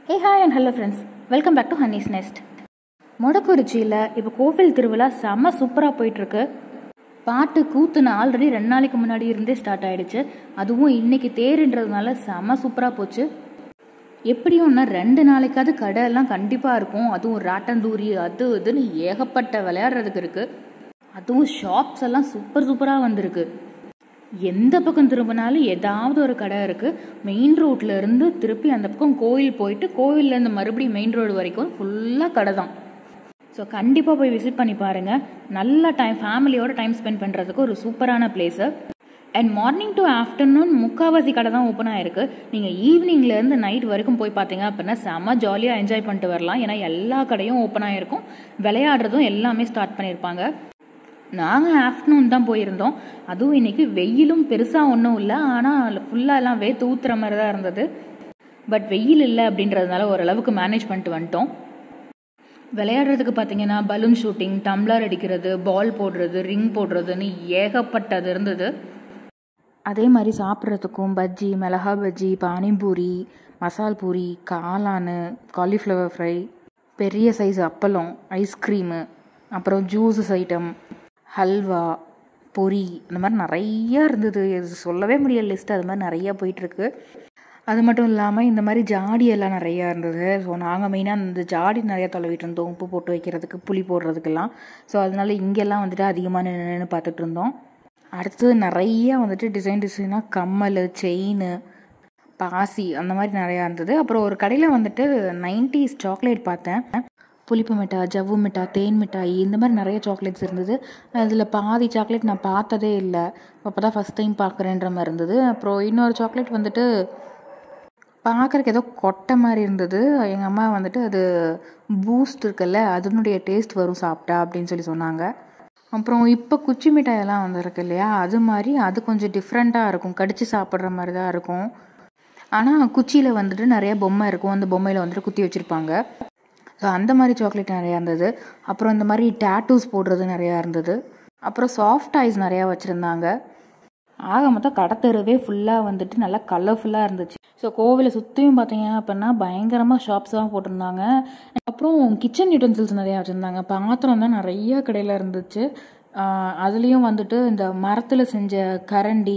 A hi and hello friends welcome back to Honey's Nest மொடக்குறிச்சியில் இப்போ கோவில் திருவிழா செம்ம சூப்பராக போயிட்டுருக்கு பாட்டு கூத்துன ஆல்ரெடி ரெண்டு நாளைக்கு முன்னாடி இருந்தே ஸ்டார்ட் ஆயிடுச்சு அதுவும் இன்னைக்கு தேருன்றதுனால செம்ம சூப்பராக போச்சு எப்படியும்னா ரெண்டு நாளைக்காவது கடை எல்லாம் கண்டிப்பாக இருக்கும் அதுவும் ராட்டந்தூரி அது இதுன்னு ஏகப்பட்ட விளையாடுறதுக்கு இருக்குது அதுவும் ஷாப்ஸ் எல்லாம் சூப்பர் சூப்பராக வந்திருக்கு எந்த பக்கம் திரும்பினாலும் ஏதாவது ஒரு கடை இருக்குது மெயின் ரோட்ல இருந்து திருப்பி அந்த பக்கம் கோயில் போயிட்டு கோவில்லேருந்து மறுபடியும் மெயின் ரோடு வரைக்கும் ஃபுல்லாக கடை தான் ஸோ கண்டிப்பாக போய் விசிட் பண்ணி பாருங்கள் நல்ல டைம் ஃபேமிலியோட டைம் ஸ்பெண்ட் பண்ணுறதுக்கு ஒரு சூப்பரான place and morning to afternoon முக்காவாசி கடை தான் ஓப்பன் ஆயிருக்கு நீங்கள் ஈவினிங்லேருந்து நைட் வரைக்கும் போய் பார்த்தீங்க அப்படின்னா செம்ம ஜாலியாக என்ஜாய் பண்ணிட்டு வரலாம் ஏன்னா எல்லா கடையும் ஓப்பன் ஆகிருக்கும் விளையாடுறதும் எல்லாமே ஸ்டார்ட் பண்ணியிருப்பாங்க நாங்கள் ஆஃப்டர்நூன் தான் போயிருந்தோம் அதுவும் இன்னைக்கு வெயிலும் பெருசாக ஒன்றும் இல்லை ஆனால் ஃபுல்லாக எல்லாம் வேத்து ஊத்துற மாதிரி தான் இருந்தது பட் வெயில் இல்லை அப்படின்றதுனால ஓரளவுக்கு மேனேஜ் பண்ணிட்டு வந்துட்டோம் விளையாடுறதுக்கு பார்த்தீங்கன்னா பலூன் ஷூட்டிங் டம்ளர் அடிக்கிறது பால் போடுறது ரிங் போடுறதுன்னு ஏகப்பட்டது இருந்தது அதே மாதிரி சாப்பிட்றதுக்கும் பஜ்ஜி மிளகா பஜ்ஜி பானிபூரி மசால் பூரி காளான் காலிஃப்ளவர் ஃப்ரை பெரிய சைஸ் அப்பளம் ஐஸ்கிரீமு அப்புறம் ஜூஸஸ் ஐட்டம் ஹல்வா பொரி இந்த மாதிரி நிறையா இருந்தது இது சொல்லவே முடியல லிஸ்ட் அது மாதிரி நிறையா போயிட்டுருக்கு அது மட்டும் இல்லாமல் இந்த மாதிரி ஜாடி எல்லாம் நிறையா இருந்தது ஸோ நாங்கள் மெயினாக இந்த ஜாடி நிறையா தொலைவிட்டு இருந்தோம் உப்பு போட்டு வைக்கிறதுக்கு புளி போடுறதுக்கெல்லாம் ஸோ அதனால இங்கெல்லாம் வந்துட்டு அதிகமாக நின்று பார்த்துட்டு இருந்தோம் அடுத்தது நிறைய வந்துட்டு டிசைன் டிசைனாக கம்மல் செயின் பாசி அந்த மாதிரி நிறையா இருந்தது அப்புறம் ஒரு கடையில் வந்துட்டு நைன்டிஸ் சாக்லேட் பார்த்தேன் புளிப்பு மிட்டாய் ஜவ்வு மிட்டாய் தேன் மிட்டாய் இந்த மாதிரி நிறைய சாக்லேட்ஸ் இருந்தது அதில் பாதி சாக்லேட் நான் பார்த்ததே இல்லை அப்போ தான் ஃபஸ்ட் டைம் பார்க்குறேன்ற மாதிரி இருந்தது அப்புறம் இன்னொரு சாக்லேட் வந்துட்டு பார்க்குறக்கு ஏதோ கொட்டை மாதிரி இருந்தது எங்கள் அம்மா வந்துட்டு அது பூஸ்ட் இருக்குல்ல அதனுடைய டேஸ்ட் வரும் சாப்பிட்டா அப்படின்னு சொல்லி சொன்னாங்க அப்புறம் இப்போ குச்சி மிட்டாயெல்லாம் வந்திருக்கு இல்லையா அது மாதிரி அது கொஞ்சம் டிஃப்ரெண்ட்டாக இருக்கும் கடித்து சாப்பிட்ற மாதிரி தான் இருக்கும் ஆனால் குச்சியில் வந்துட்டு நிறைய பொம்மை இருக்கும் அந்த பொம்மையில் வந்துட்டு குத்தி வச்சுருப்பாங்க ஸோ அந்த மாதிரி சாக்லேட் நிறையா இருந்தது அப்புறம் இந்த மாதிரி டேட்டூஸ் போடுறது நிறையா இருந்தது அப்புறம் சாஃப்ட் ஐஸ் நிறையா வச்சுருந்தாங்க ஆக மொத்தம் கடத்தெருவே ஃபுல்லாக வந்துட்டு நல்லா கலர்ஃபுல்லாக இருந்துச்சு ஸோ கோவிலை சுற்றியும் பார்த்தீங்க அப்படின்னா பயங்கரமாக ஷாப்ஸ் தான் போட்டிருந்தாங்க அப்புறம் கிச்சன் யூட்டன்சில்ஸ் நிறையா வச்சுருந்தாங்க பாத்திரம் தான் நிறைய கடையில் இருந்துச்சு அதுலேயும் வந்துட்டு இந்த மரத்தில் செஞ்ச கரண்டி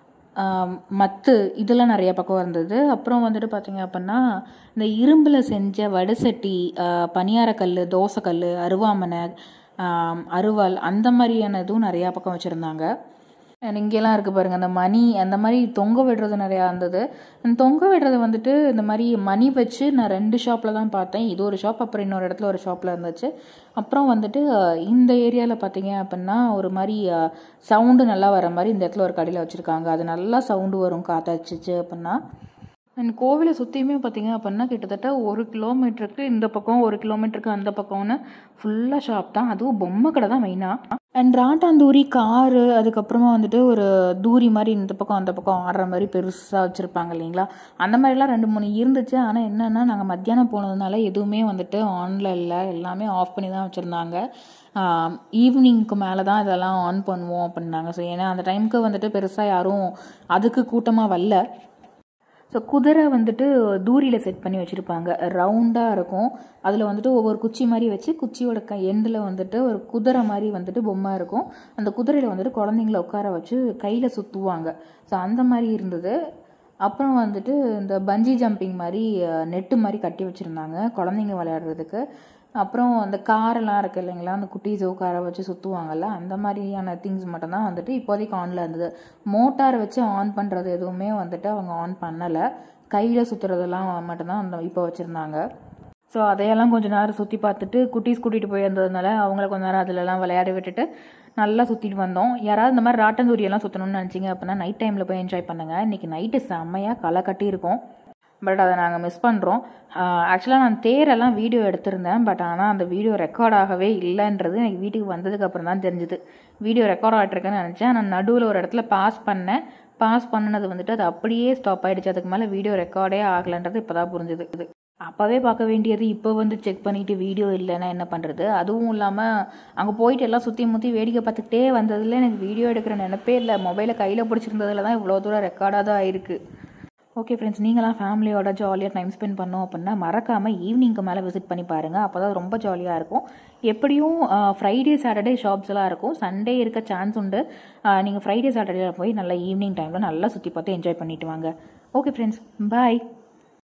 மத்து இதெல்லாம் நிறைய பக்கம் இருந்தது அப்புறம் வந்துட்டு பார்த்தீங்க அப்படின்னா இந்த இரும்பில் செஞ்ச வடைசட்டி பனியாரக்கல் தோசைக்கல் அருவாமனை அருவாள் அந்த மாதிரியான இதுவும் நிறையா பக்கம் வச்சுருந்தாங்க இங்கெல்லாம் இருக்குது பாருங்கள் அந்த மணி அந்த மாதிரி தொங்க விடுறது நிறையா இருந்தது அந்த தொங்க விடுறது வந்துட்டு இந்த மாதிரி மணி வச்சு நான் ரெண்டு ஷாப்பில் தான் பார்த்தேன் இது ஒரு ஷாப் அப்புறம் இன்னொரு இடத்துல ஒரு ஷாப்பில் இருந்துச்சு அப்புறம் வந்துட்டு இந்த ஏரியாவில் பார்த்தீங்க அப்படின்னா ஒரு மாதிரி சவுண்டு நல்லா வர மாதிரி இந்த இடத்துல ஒரு கடையில் வச்சுருக்காங்க அது நல்லா சவுண்டு வரும் காத்தாச்சிச்சு அப்படின்னா அண்ட் கோவிலை சுற்றியுமே பார்த்தீங்க அப்படின்னா கிட்டத்தட்ட ஒரு கிலோமீட்டருக்கு இந்த பக்கம் ஒரு கிலோமீட்டருக்கு அந்த பக்கம்னு ஃபுல்லாக ஷாப் தான் அதுவும் பொம்மை கடை தான் மெயினாக அண்ட் ராட்டாந்தூரி காரு அதுக்கப்புறமா வந்துட்டு ஒரு தூரி மாதிரி இந்த பக்கம் அந்த பக்கம் ஆடுற மாதிரி பெருசாக வச்சுருப்பாங்க இல்லைங்களா அந்த மாதிரிலாம் ரெண்டு மூணு இருந்துச்சு ஆனால் என்னென்னா நாங்கள் மத்தியானம் போனதுனால எதுவுமே வந்துட்டு ஆனில் இல்லை எல்லாமே ஆஃப் பண்ணி தான் வச்சுருந்தாங்க ஈவினிங்க்கு மேலே தான் இதெல்லாம் ஆன் பண்ணுவோம் அப்படின்னாங்க ஸோ ஏன்னா அந்த டைமுக்கு வந்துட்டு பெருசாக யாரும் அதுக்கு கூட்டமாக வரல ஸோ குதிரை வந்துட்டு தூரியில் செட் பண்ணி வச்சுருப்பாங்க ரவுண்டாக இருக்கும் அதில் வந்துட்டு ஒவ்வொரு குச்சி மாதிரி வச்சு குச்சியோட க எண்டில் வந்துட்டு ஒரு குதிரை மாதிரி வந்துட்டு பொம்மை இருக்கும் அந்த குதிரையில் வந்துட்டு குழந்தைங்கள உட்கார வச்சு கையில் சுற்றுவாங்க ஸோ அந்த மாதிரி இருந்தது அப்புறம் வந்துட்டு இந்த பஞ்சி ஜம்பிங் மாதிரி நெட்டு மாதிரி கட்டி வச்சுருந்தாங்க குழந்தைங்க விளையாடுறதுக்கு அப்புறம் அந்த காரெல்லாம் இருக்குது இல்லைங்களா அந்த குட்டீஸோ காரை வச்சு சுற்றுவாங்கல்ல அந்த மாதிரியான திங்ஸ் மட்டும்தான் வந்துட்டு இப்போதைக்கு ஆனில் இருந்தது மோட்டார் வச்சு ஆன் பண்ணுறது எதுவுமே வந்துட்டு அவங்க ஆன் பண்ணலை கையில் சுற்றுறதெல்லாம் மட்டும்தான் அந்த இப்போ வச்சுருந்தாங்க ஸோ அதையெல்லாம் கொஞ்சம் நேரம் சுற்றி பார்த்துட்டு குட்டீஸ் கூட்டிகிட்டு போயிருந்ததுனால அவங்கள கொஞ்ச நேரம் அதிலலாம் விளையாட விட்டுட்டு நல்லா சுற்றிட்டு வந்தோம் யாராவது இந்த மாதிரி ராட்டந்தூரியெல்லாம் சுற்றணும்னு நினச்சிங்க அப்படின்னா நைட் டைமில் போய் என்ஜாய் பண்ணுங்கள் இன்றைக்கி நைட்டு செம்மையாக களை கட்டியிருக்கோம் பட் அதை நாங்கள் மிஸ் பண்ணுறோம் ஆக்சுவலாக நான் தேரெல்லாம் வீடியோ எடுத்திருந்தேன் பட் ஆனால் அந்த வீடியோ ரெக்கார்ட் ஆகவே இல்லைன்றது எனக்கு வீட்டுக்கு வந்ததுக்கு அப்புறம் தான் தெரிஞ்சுது வீடியோ ரெக்கார்ட் ஆகிட்டுருக்கேன்னு நினச்சேன் நான் நடுவில் ஒரு இடத்துல பாஸ் பண்ணேன் பாஸ் பண்ணினது வந்துட்டு அது அப்படியே ஸ்டாப் ஆகிடுச்சு அதுக்கு மேலே வீடியோ ரெக்கார்டே ஆகலைன்றது இப்போ தான் புரிஞ்சுது அப்போவே பார்க்க வேண்டியது இப்போ வந்து செக் பண்ணிவிட்டு வீடியோ இல்லைன்னா என்ன பண்ணுறது அதுவும் இல்லாமல் அங்கே போயிட்டு எல்லாம் சுற்றி முற்றி வேடிக்கை பார்த்துக்கிட்டே வந்ததில் எனக்கு வீடியோ எடுக்கிற நினப்பே இல்லை மொபைலை கையில் பிடிச்சிருந்ததில் தான் இவ்வளோ தூரம் ரெக்கார்டாக தான் ஆயிருக்கு ஓகே ஃப்ரெண்ட்ஸ் நீங்களாம் ஃபேமிலியோட ஜாலியாக டைம் ஸ்பெண்ட் பண்ணோம் அப்படின்னா மறக்காமல் ஈவினிங்க்கு மேலே விசிட் பண்ணி பாருங்கள் அப்போ தான் ரொம்ப ஜாலியாக இருக்கும் எப்படியும் ஃப்ரைடே சாட்டர்டே ஷாப்ஸ் எல்லாம் இருக்கும் சண்டே இருக்க சான்ஸ் உண்டு நீங்கள் ஃப்ரைடே சாட்டர்டே போய் நல்லா ஈவினிங் டைமில் நல்லா சுற்றி பார்த்து என்ஜாய் பண்ணிட்டு வாங்க ஓகே ஃப்ரெண்ட்ஸ் பாய்